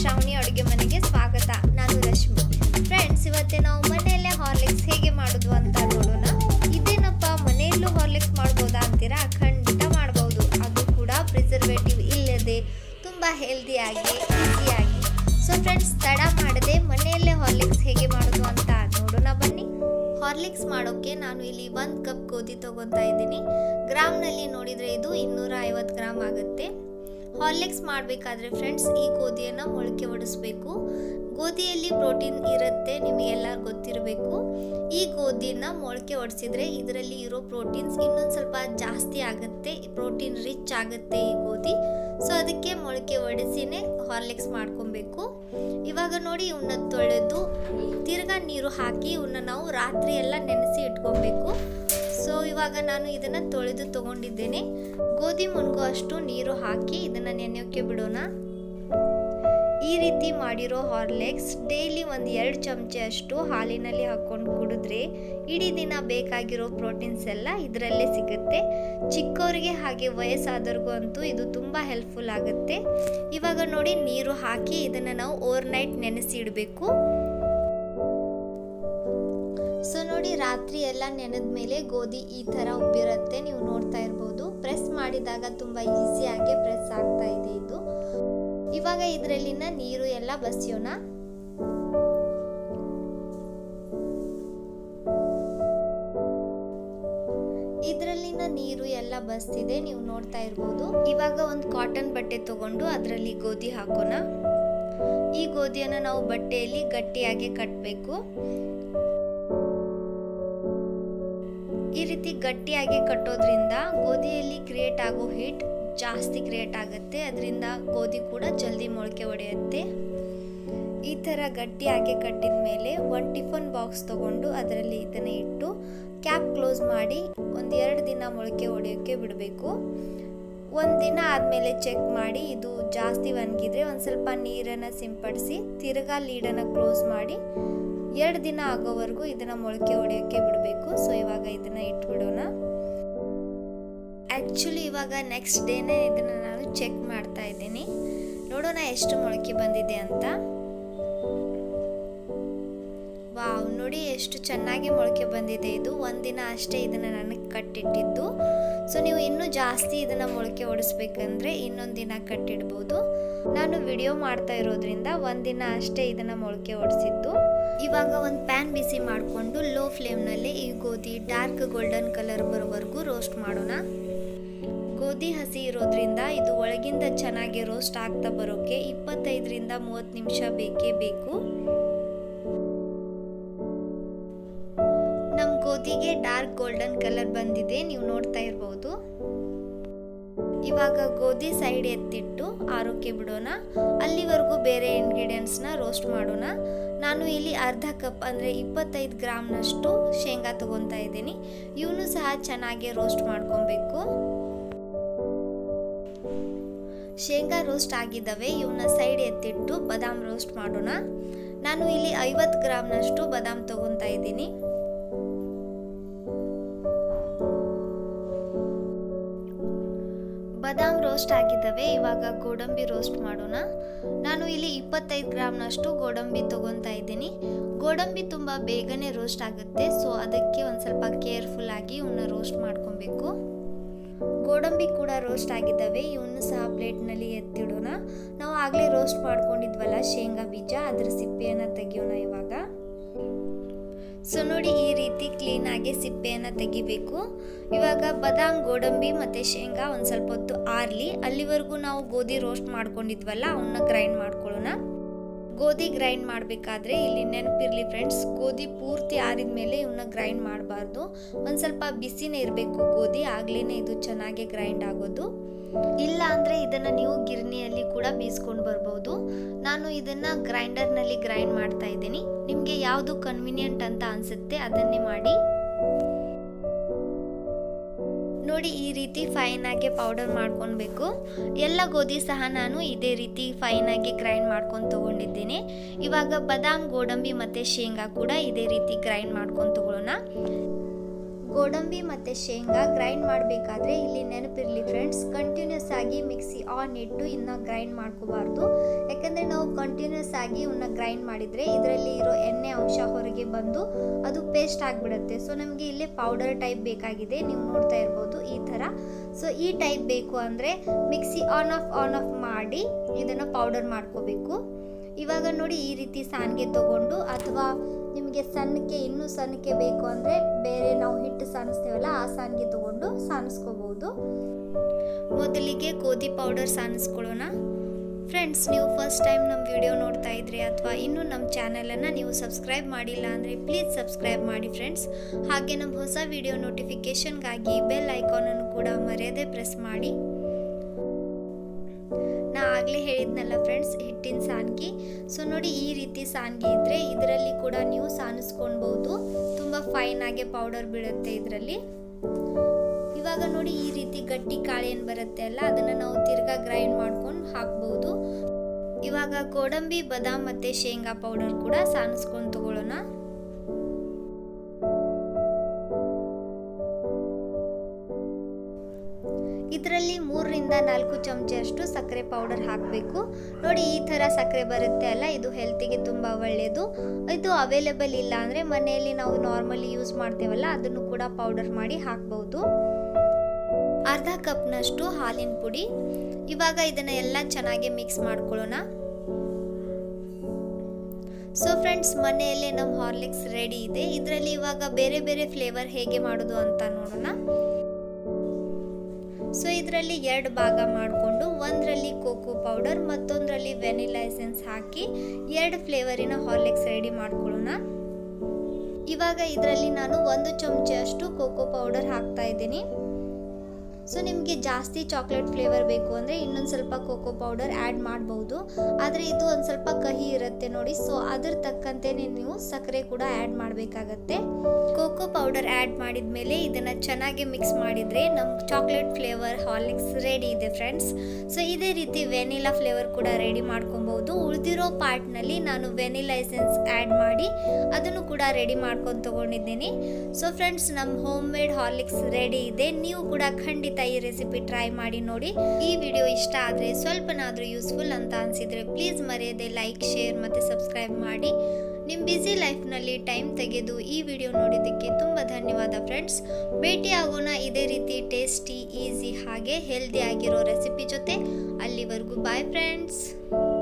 ಶ್ರಾವಣಿ ಅಡುಗೆ ಮನೆಗೆ ಸ್ವಾಗತ ನಾನು ರಶ್ಮಿ ಫ್ರೆಂಡ್ಸ್ ಇವತ್ತೇ ನಾವು ಮನೆಯಲ್ಲೇ ಹಾರ್ಲಿಕ್ಸ್ ಹೇಗೆ ಮಾಡೋದು ಅಂತ ನೋಡೋಣ ಇದೇನಪ್ಪ ಮನೆಯಲ್ಲೂ ಹಾರ್ಲಿಕ್ಸ್ ಮಾಡ್ಬೋದಾ ಅಂತೀರಾ ಖಂಡಿತ ಮಾಡ್ಬೋದು ಅದು ಕೂಡ ಪ್ರಿಸರ್ವೇಟಿವ್ ಇಲ್ಲದೆ ತುಂಬ ಹೆಲ್ದಿಯಾಗಿ ಈಸಿಯಾಗಿ ಸೊ ಫ್ರೆಂಡ್ಸ್ ತಡ ಮಾಡದೆ ಮನೆಯಲ್ಲೇ ಹಾರ್ಲಿಕ್ಸ್ ಹೇಗೆ ಮಾಡೋದು ಅಂತ ನೋಡೋಣ ಬನ್ನಿ ಹಾರ್ಲಿಕ್ಸ್ ಮಾಡೋಕ್ಕೆ ನಾನು ಇಲ್ಲಿ ಒಂದು ಕಪ್ ಗೋಧಿ ತಗೊತಾ ಇದ್ದೀನಿ ಗ್ರಾಮ್ನಲ್ಲಿ ನೋಡಿದರೆ ಇದು ಇನ್ನೂರ ಐವತ್ತು ಗ್ರಾಮ್ ಆಗುತ್ತೆ ಹಾರ್ಲಿಕ್ಸ್ ಮಾಡಬೇಕಾದ್ರೆ ಫ್ರೆಂಡ್ಸ್ ಈ ಗೋಧಿಯನ್ನು ಮೊಳಕೆ ಒಡಿಸ್ಬೇಕು ಗೋಧಿಯಲ್ಲಿ ಪ್ರೋಟೀನ್ ಇರುತ್ತೆ ನಿಮಗೆಲ್ಲ ಗೊತ್ತಿರಬೇಕು ಈ ಗೋಧಿನ ಮೊಳಕೆ ಒಡಿಸಿದ್ರೆ ಇದರಲ್ಲಿ ಇರೋ ಪ್ರೋಟೀನ್ಸ್ ಇನ್ನೊಂದು ಸ್ವಲ್ಪ ಜಾಸ್ತಿ ಆಗುತ್ತೆ ಪ್ರೋಟೀನ್ ರಿಚ್ ಆಗುತ್ತೆ ಈ ಗೋಧಿ ಸೊ ಅದಕ್ಕೆ ಮೊಳಕೆ ಒಡಿಸಿನೇ ಹಾರ್ಲಿಕ್ಸ್ ಮಾಡ್ಕೊಬೇಕು ಇವಾಗ ನೋಡಿ ಇವನ್ನ ತೊಳೆದು ತಿರ್ಗಾ ನೀರು ಹಾಕಿ ಇವನ್ನ ನಾವು ರಾತ್ರಿ ಎಲ್ಲ ನೆನೆಸಿ ಇಟ್ಕೊಬೇಕು ಸೊ ಇವಾಗ ನಾನು ಇದನ್ನು ತೊಳೆದು ತಗೊಂಡಿದ್ದೇನೆ ಗೋಧಿ ಮುನ್ಗೋ ಅಷ್ಟು ನೀರು ಹಾಕಿ ಇದನ್ನು ನೆನೆಯೋಕ್ಕೆ ಬಿಡೋಣ ಈ ರೀತಿ ಮಾಡಿರೋ ಹಾರ್ಲಿಕ್ಸ್ ಡೈಲಿ ಒಂದು ಎರಡು ಚಮಚೆ ಅಷ್ಟು ಹಾಲಿನಲ್ಲಿ ಹಾಕ್ಕೊಂಡು ಕುಡಿದ್ರೆ ಇಡೀ ದಿನ ಬೇಕಾಗಿರೋ ಪ್ರೋಟೀನ್ಸ್ ಎಲ್ಲ ಇದರಲ್ಲೇ ಸಿಗುತ್ತೆ ಚಿಕ್ಕವರಿಗೆ ಹಾಗೆ ವಯಸ್ಸಾದವ್ರಿಗೂ ಅಂತೂ ಇದು ತುಂಬ ಹೆಲ್ಪ್ಫುಲ್ ಆಗುತ್ತೆ ಇವಾಗ ನೋಡಿ ನೀರು ಹಾಕಿ ಇದನ್ನು ನಾವು ಓವರ್ ನೈಟ್ ನೆನೆಸಿ ಇಡಬೇಕು ಸೊ ನೋಡಿ ರಾತ್ರಿ ಎಲ್ಲ ನೆನೆದ ಮೇಲೆ ಗೋಧಿ ಈ ಥರ ಉಬ್ಬಿರುತ್ತೆ ನೀವು ನೋಡ್ತಾ ಇರ್ಬೋದು ಪ್ರೆಸ್ ಮಾಡಿದಾಗ ತುಂಬ ಈಸಿಯಾಗಿ ಪ್ರೆಸ್ ಆಗ್ತಾ ಇದೆ ಇದು ಇವಾಗ ಇದರಲ್ಲಿನ ನೀರು ಎಲ್ಲ ಬಸಿಯೋಣ ಇದರಲ್ಲಿನ ನೀರು ಎಲ್ಲ ಬಸ್ತಿದೆ ನೀವು ನೋಡ್ತಾ ಇರ್ಬೋದು ಇವಾಗ ಒಂದು ಕಾಟನ್ ಬಟ್ಟೆ ತಗೊಂಡು ಅದರಲ್ಲಿ ಗೋಧಿ ಹಾಕೋಣ ಈ ಗೋಧಿಯನ್ನು ನಾವು ಬಟ್ಟೆಯಲ್ಲಿ ಗಟ್ಟಿಯಾಗಿ ಕಟ್ಟಬೇಕು ಈ ರೀತಿ ಗಟ್ಟಿಯಾಗಿ ಕಟ್ಟೋದ್ರಿಂದ ಗೋಧಿಯಲ್ಲಿ ಕ್ರಿಯೇಟ್ ಆಗೋ ಹೀಟ್ ಜಾಸ್ತಿ ಕ್ರಿಯೇಟ್ ಆಗುತ್ತೆ ಅದರಿಂದ ಗೋಧಿ ಕೂಡ ಜಲ್ದಿ ಮೊಳಕೆ ಹೊಡೆಯುತ್ತೆ ಈ ಥರ ಗಟ್ಟಿಯಾಗಿ ಕಟ್ಟಿದ ಮೇಲೆ ಒಂದು ಟಿಫನ್ ಬಾಕ್ಸ್ ತಗೊಂಡು ಅದರಲ್ಲಿ ಇದನ್ನು ಇಟ್ಟು ಕ್ಯಾಪ್ ಕ್ಲೋಸ್ ಮಾಡಿ ಒಂದು ಎರಡು ದಿನ ಮೊಳಕೆ ಹೊಡೆಯೋಕ್ಕೆ ಬಿಡಬೇಕು ಒಂದು ದಿನ ಆದಮೇಲೆ ಚೆಕ್ ಮಾಡಿ ಇದು ಜಾಸ್ತಿ ಒಣಗಿದ್ರೆ ಒಂದು ಸ್ವಲ್ಪ ನೀರನ್ನು ಸಿಂಪಡಿಸಿ ತಿರ್ಗಾ ಲೀಡನ್ನು ಕ್ಲೋಸ್ ಮಾಡಿ ಎರಡು ದಿನ ಆಗೋವರೆಗೂ ಇದನ್ನು ಮೊಳಕೆ ಹೊಡೆಯೋಕ್ಕೆ ಬಿಡಬೇಕು ಸೊ ಇವಾಗ ಇದನ್ನು ಇಟ್ಬಿಡೋಣ ಆ್ಯಕ್ಚುಲಿ ಇವಾಗ ನೆಕ್ಸ್ಟ್ ಡೇನೇ ಇದನ್ನು ನಾನು ಚೆಕ್ ಮಾಡ್ತಾ ಇದ್ದೀನಿ ನೋಡೋಣ ಎಷ್ಟು ಮೊಳಕೆ ಬಂದಿದೆ ಅಂತ ವಾವ್ ನೋಡಿ ಎಷ್ಟು ಚೆನ್ನಾಗಿ ಮೊಳಕೆ ಬಂದಿದೆ ಇದು ಒಂದಿನ ಅಷ್ಟೇ ಇದನ್ನು ನನಗೆ ಕಟ್ಟಿಟ್ಟಿದ್ದು ಸೊ ನೀವು ಇನ್ನೂ ಜಾಸ್ತಿ ಇದನ್ನು ಮೊಳಕೆ ಓಡಿಸ್ಬೇಕಂದ್ರೆ ಇನ್ನೊಂದು ದಿನ ಕಟ್ಟಿಡ್ಬೋದು ನಾನು ವಿಡಿಯೋ ಮಾಡ್ತಾ ಇರೋದ್ರಿಂದ ಒಂದಿನ ಅಷ್ಟೇ ಇದನ್ನು ಮೊಳಕೆ ಓಡಿಸಿದ್ದು ಇವಾಗ ಒಂದು ಪ್ಯಾನ್ ಬಿಸಿ ಮಾಡಿಕೊಂಡು ಲೋ ಫ್ಲೇಮ್ನಲ್ಲಿ ಈ ಗೋಧಿ ಡಾರ್ಕ್ ಗೋಲ್ಡನ್ ಕಲರ್ ಬರೋವರೆಗೂ ರೋಸ್ಟ್ ಮಾಡೋಣ ಗೋಧಿ ಹಸಿ ಇರೋದ್ರಿಂದ ಇದು ಒಳಗಿಂದ ಚೆನ್ನಾಗಿ ರೋಸ್ಟ್ ಆಗ್ತಾ ಬರೋಕ್ಕೆ ಇಪ್ಪತ್ತೈದರಿಂದ ಮೂವತ್ತು ನಿಮಿಷ ಬೇಕೇ ಬೇಕು ನಮ್ಮ ಗೋಧಿಗೆ ಡಾರ್ಕ್ ಗೋಲ್ಡನ್ ಕಲರ್ ಬಂದಿದೆ ನೀವು ನೋಡ್ತಾ ಇರ್ಬೋದು ಇವಾಗ ಗೋಧಿ ಸೈಡ್ ಎತ್ತಿಟ್ಟು ಆರೋಕ್ಕೆ ಬಿಡೋಣ ಅಲ್ಲಿವರೆಗೂ ಬೇರೆ ಇಂಗ್ರೀಡಿಯೆಂಟ್ಸ್ನ ರೋಸ್ಟ್ ಮಾಡೋಣ ನಾನು ಇಲ್ಲಿ ಅರ್ಧ ಕಪ್ ಅಂದರೆ ಇಪ್ಪತ್ತೈದು ಗ್ರಾಮ್ನಷ್ಟು ಶೇಂಗಾ ತಗೊತಾ ಇದ್ದೀನಿ ಇವನು ಸಹ ಚೆನ್ನಾಗಿ ರೋಸ್ಟ್ ಮಾಡ್ಕೊಬೇಕು ಶೇಂಗಾ ರೋಸ್ಟ್ ಆಗಿದ್ದಾವೆ ಇವನ್ನ ಸೈಡ್ ಎತ್ತಿಟ್ಟು ಬಾದಾಮ್ ರೋಸ್ಟ್ ಮಾಡೋಣ ನಾನು ಇಲ್ಲಿ ಐವತ್ತು ಗ್ರಾಮ್ನಷ್ಟು ಬಾದಾಮ್ ತಗೊತಾ ಇದ್ದೀನಿ ಬಾದಾಮ್ ರೋಸ್ಟ್ ಆಗಿದ್ದಾವೆ ಇವಾಗ ಗೋಡಂಬಿ ರೋಸ್ಟ್ ಮಾಡೋಣ ನಾನು ಇಲ್ಲಿ ಇಪ್ಪತ್ತೈದು ಗ್ರಾಮ್ನಷ್ಟು ಗೋಡಂಬಿ ತಗೊತಾ ಇದ್ದೀನಿ ಗೋಡಂಬಿ ತುಂಬ ಬೇಗನೆ ರೋಸ್ಟ್ ಆಗುತ್ತೆ ಸೊ ಅದಕ್ಕೆ ಒಂದು ಸ್ವಲ್ಪ ಕೇರ್ಫುಲ್ ಆಗಿ ಇವನ್ನ ರೋಸ್ಟ್ ಮಾಡ್ಕೊಬೇಕು ಗೋಡಂಬಿ ಕೂಡ ರೋಸ್ಟ್ ಆಗಿದ್ದಾವೆ ಇವನ್ನು ಸಹ ಪ್ಲೇಟ್ನಲ್ಲಿ ಎತ್ತಿಡೋಣ ನಾವು ಆಗಲೇ ರೋಸ್ಟ್ ಮಾಡ್ಕೊಂಡಿದ್ವಲ್ಲ ಶೇಂಗಾ ಬೀಜ ಅದರ ಸಿಪ್ಪೆಯನ್ನು ತೆಗಿಯೋಣ ಇವಾಗ ಸೊ ನೋಡಿ ಈ ರೀತಿ ಕ್ಲೀನಾಗಿ ಸಿಪ್ಪೆಯನ್ನು ತೆಗಿಬೇಕು ಇವಾಗ ಬಾದಾಮ್ ಗೋಡಂಬಿ ಮತ್ತು ಶೇಂಗಾ ಒಂದು ಸ್ವಲ್ಪ ಹೊತ್ತು ಆರಲಿ ಅಲ್ಲಿವರೆಗೂ ನಾವು ಗೋಧಿ ರೋಸ್ಟ್ ಮಾಡ್ಕೊಂಡಿದ್ವಲ್ಲ ಅವನ್ನ ಗ್ರೈಂಡ್ ಮಾಡ್ಕೊಳ್ಳೋಣ ಗೋಧಿ ಗ್ರೈಂಡ್ ಮಾಡಬೇಕಾದ್ರೆ ಇಲ್ಲಿ ನೆನಪಿರಲಿ ಫ್ರೆಂಡ್ಸ್ ಗೋಧಿ ಪೂರ್ತಿ ಆರಿದ ಮೇಲೆ ಇವನ್ನ ಗ್ರೈಂಡ್ ಮಾಡಬಾರ್ದು ಒಂದು ಸ್ವಲ್ಪ ಬಿಸಿನೇ ಇರಬೇಕು ಗೋಧಿ ಆಗ್ಲೇ ಇದು ಚೆನ್ನಾಗಿ ಗ್ರೈಂಡ್ ಆಗೋದು ಇಲ್ಲ ಅಂದರೆ ಇದನ್ನು ನೀವು ಗಿರಣಿಯಲ್ಲಿ ಕೂಡ ಬೀಸ್ಕೊಂಡು ಬರ್ಬೋದು ನಾನು ಇದನ್ನು ಗ್ರೈಂಡರ್ನಲ್ಲಿ ಗ್ರೈಂಡ್ ಮಾಡ್ತಾ ಇದ್ದೀನಿ ನಿಮಗೆ ಯಾವುದು ಕನ್ವಿನಿಯೆಂಟ್ ಅಂತ ಅನಿಸುತ್ತೆ ಅದನ್ನೇ ಮಾಡಿ ನೋಡಿ ಈ ರೀತಿ ಫೈನಾಗಿ ಪೌಡರ್ ಮಾಡ್ಕೊಳ್ಬೇಕು ಎಲ್ಲ ಗೋಧಿ ಸಹ ನಾನು ಇದೇ ರೀತಿ ಫೈನಾಗಿ ಗ್ರೈಂಡ್ ಮಾಡ್ಕೊಂಡು ತೊಗೊಂಡಿದ್ದೇನೆ ಇವಾಗ ಬಾದಾಮ್ ಗೋಡಂಬಿ ಮತ್ತು ಶೇಂಗಾ ಕೂಡ ಇದೇ ರೀತಿ ಗ್ರೈಂಡ್ ಮಾಡ್ಕೊಂಡು ತಗೊಳ್ಳೋಣ ಗೋಡಂಬಿ ಮತ್ತು ಶೇಂಗಾ ಗ್ರೈಂಡ್ ಮಾಡಬೇಕಾದ್ರೆ ಇಲ್ಲಿ ನೆನಪಿರಲಿ ಫ್ರೆಂಡ್ಸ್ ಕಂಟಿನ್ಯೂಸ್ ಆಗಿ ಮಿಕ್ಸಿ ಆನ್ ಇಟ್ಟು ಇನ್ನು ಗ್ರೈಂಡ್ ಮಾಡ್ಕೋಬಾರ್ದು ಯಾಕಂದರೆ ನಾವು ಕಂಟಿನ್ಯೂಸ್ ಆಗಿ ಇವನ್ನ ಗ್ರೈಂಡ್ ಮಾಡಿದರೆ ಇದರಲ್ಲಿ ಇರೋ ಎಣ್ಣೆ ಅಂಶ ಹೊರಗೆ ಬಂದು ಅದು ಪೇಸ್ಟ್ ಆಗಿಬಿಡುತ್ತೆ ಸೊ ನಮಗೆ ಇಲ್ಲಿ ಪೌಡರ್ ಟೈಪ್ ಬೇಕಾಗಿದೆ ನೀವು ನೋಡ್ತಾ ಇರ್ಬೋದು ಈ ಥರ ಸೊ ಈ ಟೈಪ್ ಬೇಕು ಅಂದರೆ mixie on off on off ಮಾಡಿ ಇದನ್ನು ಪೌಡರ್ ಮಾಡ್ಕೋಬೇಕು ಇವಾಗ ನೋಡಿ ಈ ರೀತಿ ಸಾನ್ಗೆ ತಗೊಂಡು ಅಥವಾ ನಿಮಗೆ ಸಣ್ಣಕ್ಕೆ ಇನ್ನೂ ಸಣ್ಣಕ್ಕೆ ಬೇಕು ಅಂದರೆ ಬೇರೆ ನಾವು ಹಿಟ್ಟು ಸಾನಿಸ್ತೇವಲ್ಲ ಆ ಸಾನ್ಗೆ ತಗೊಂಡು ಸಾನಿಸ್ಕೋಬೋದು ಮೊದಲಿಗೆ ಗೋಧಿ ಪೌಡರ್ ಸಾನಿಸ್ಕೊಳ್ಳೋಣ ಫ್ರೆಂಡ್ಸ್ ನೀವು ಫಸ್ಟ್ ಟೈಮ್ ನಮ್ಮ ವಿಡಿಯೋ ನೋಡ್ತಾ ಇದ್ರಿ ಅಥವಾ ಇನ್ನೂ ನಮ್ಮ ಚಾನಲನ್ನು ನೀವು ಸಬ್ಸ್ಕ್ರೈಬ್ ಮಾಡಿಲ್ಲ ಅಂದರೆ ಪ್ಲೀಸ್ ಸಬ್ಸ್ಕ್ರೈಬ್ ಮಾಡಿ ಫ್ರೆಂಡ್ಸ್ ಹಾಗೆ ನಮ್ಮ ಹೊಸ ವಿಡಿಯೋ ನೋಟಿಫಿಕೇಷನ್ಗಾಗಿ ಬೆಲ್ ಐಕಾನನ್ನು ಕೂಡ ಮರೆಯದೆ ಪ್ರೆಸ್ ಮಾಡಿ ನಾ ಆಗಲೇ ಹೇಳಿದ್ನಲ್ಲ ಫ್ರೆಂಡ್ಸ್ ಹಿಟ್ಟಿನ ಸಾನ್ಗಿ ಸೊ ನೋಡಿ ಈ ರೀತಿ ಸಾನ್ಗಿ ಇದ್ದರೆ ಇದರಲ್ಲಿ ಕೂಡ ನೀವು ಸಾನಿಸ್ಕೊಳ್ಬೋದು ತುಂಬ ಫೈನ್ ಆಗಿ ಪೌಡರ್ ಬೀಳುತ್ತೆ ಇದರಲ್ಲಿ ಇವಾಗ ನೋಡಿ ಈ ರೀತಿ ಗಟ್ಟಿ ಕಾಳು ಏನು ಬರುತ್ತೆ ಅಲ್ಲ ಅದನ್ನು ನಾವು ತಿರ್ಗಾ ಗ್ರೈಂಡ್ ಮಾಡ್ಕೊಂಡು ಹಾಕ್ಬೋದು ಇವಾಗ ಗೋಡಂಬಿ ಬಾದಾಮ್ ಮತ್ತು ಶೇಂಗಾ ಪೌಡರ್ ಕೂಡ ಸಾನಿಸ್ಕೊಂಡು ತಗೊಳ್ಳೋಣ ಇದರಲ್ಲಿ ಮೂರರಿಂದ ನಾಲ್ಕು ಚಮಚಷ್ಟು ಸಕ್ಕರೆ ಪೌಡರ್ ಹಾಕಬೇಕು ನೋಡಿ ಈ ಥರ ಸಕ್ಕರೆ ಬರುತ್ತೆ ಅಲ್ಲ ಇದು ಹೆಲ್ತಿಗೆ ತುಂಬ ಒಳ್ಳೆಯದು ಇದು ಅವೈಲೇಬಲ್ ಇಲ್ಲ ಅಂದರೆ ಮನೆಯಲ್ಲಿ ನಾವು ನಾರ್ಮಲಿ ಯೂಸ್ ಮಾಡ್ತೇವಲ್ಲ ಅದನ್ನು ಕೂಡ ಪೌಡರ್ ಮಾಡಿ ಹಾಕ್ಬೋದು ಅರ್ಧ ಕಪ್ನಷ್ಟು ಹಾಲಿನ ಪುಡಿ ಇವಾಗ ಇದನ್ನ ಎಲ್ಲ ಚೆನ್ನಾಗಿ ಮಿಕ್ಸ್ ಮಾಡ್ಕೊಳ್ಳೋಣ ಸೊ ಫ್ರೆಂಡ್ಸ್ ಮನೆಯಲ್ಲೇ ನಮ್ಮ ಹಾರ್ಲಿಕ್ಸ್ ರೆಡಿ ಇದೆ ಇದರಲ್ಲಿ ಇವಾಗ ಬೇರೆ ಬೇರೆ ಫ್ಲೇವರ್ ಹೇಗೆ ಮಾಡೋದು ಅಂತ ನೋಡೋಣ ಸೊ ಇದರಲ್ಲಿ ಎರಡು ಭಾಗ ಮಾಡಿಕೊಂಡು ಒಂದರಲ್ಲಿ ಕೋಕೋ ಪೌಡರ್ ಮತ್ತೊಂದರಲ್ಲಿ ವೆನಿಲಾ ಎಸೆನ್ಸ್ ಹಾಕಿ ಎರಡು ಫ್ಲೇವರಿನ ಹಾರ್ಲಿಕ್ಸ್ ರೆಡಿ ಮಾಡ್ಕೊಳ್ಳೋಣ ಇವಾಗ ಇದರಲ್ಲಿ ನಾನು ಒಂದು ಚಮಚಷ್ಟು ಕೋಕೋ ಪೌಡರ್ ಹಾಕ್ತಾ ಇದ್ದೀನಿ ಸೊ ನಿಮಗೆ ಜಾಸ್ತಿ ಚಾಕ್ಲೇಟ್ ಫ್ಲೇವರ್ ಬೇಕು ಅಂದರೆ ಇನ್ನೊಂದು ಸ್ವಲ್ಪ ಕೋಕೋ ಪೌಡರ್ ಆ್ಯಡ್ ಮಾಡ್ಬೋದು ಆದರೆ ಇದು ಒಂದು ಸ್ವಲ್ಪ ಕಹಿ ಇರುತ್ತೆ ನೋಡಿ ಸೊ ಅದ್ರ ತಕ್ಕಂತೆ ನೀವು ಸಕ್ಕರೆ ಕೂಡ ಆ್ಯಡ್ ಮಾಡಬೇಕಾಗತ್ತೆ ಕೋಕೋ ಪೌಡರ್ ಆ್ಯಡ್ ಮಾಡಿದ ಮೇಲೆ ಇದನ್ನು ಚೆನ್ನಾಗಿ ಮಿಕ್ಸ್ ಮಾಡಿದರೆ ನಮ್ಮ ಚಾಕ್ಲೇಟ್ ಫ್ಲೇವರ್ ಹಾರ್ಲಿಕ್ಸ್ ರೆಡಿ ಇದೆ ಫ್ರೆಂಡ್ಸ್ ಸೊ ಇದೇ ರೀತಿ ವೆನಿಲಾ ಫ್ಲೇವರ್ ಕೂಡ ರೆಡಿ ಮಾಡ್ಕೊಬೋದು ಉಳಿದಿರೋ ಪಾರ್ಟ್ನಲ್ಲಿ ನಾನು ವೆನಿಲಾ ಎಸೆನ್ಸ್ ಆ್ಯಡ್ ಮಾಡಿ ಅದನ್ನು ಕೂಡ ರೆಡಿ ಮಾಡ್ಕೊಂಡು ತೊಗೊಂಡಿದ್ದೀನಿ ಸೊ ಫ್ರೆಂಡ್ಸ್ ನಮ್ಮ ಹೋಮ್ ಮೇಡ್ ಹಾರ್ಲಿಕ್ಸ್ ರೆಡಿ ಇದೆ ನೀವು ಕೂಡ ಖಂಡಿತ ಈ ರೆಸಿಪಿ ಟ್ರೈ ಮಾಡಿ ನೋಡಿ ಈ ವಿಡಿಯೋ ಇಷ್ಟ ಆದರೆ ಸ್ವಲ್ಪನಾದರೂ ಯೂಸ್ಫುಲ್ ಅಂತ ಅನಿಸಿದರೆ ಪ್ಲೀಸ್ ಮರೆಯದೆ ಲೈಕ್ ಶೇರ್ ಮತ್ತು ಸಬ್ಸ್ಕ್ರೈಬ್ ಮಾಡಿ ನಿಮ್ಮ ಬ್ಯುಸಿ ಲೈಫ್ನಲ್ಲಿ ಟೈಮ್ ತೆಗೆದು ಈ ವಿಡಿಯೋ ನೋಡಿದ್ದಕ್ಕೆ ತುಂಬ ಧನ್ಯವಾದ ಫ್ರೆಂಡ್ಸ್ ಭೇಟಿ ಆಗೋಣ ಇದೇ ರೀತಿ ಟೇಸ್ಟಿ ಈಸಿ ಹಾಗೆ ಹೆಲ್ದಿ ಆಗಿರೋ ರೆಸಿಪಿ ಜೊತೆ ಅಲ್ಲಿವರೆಗೂ ಬಾಯ್ ಫ್ರೆಂಡ್ಸ್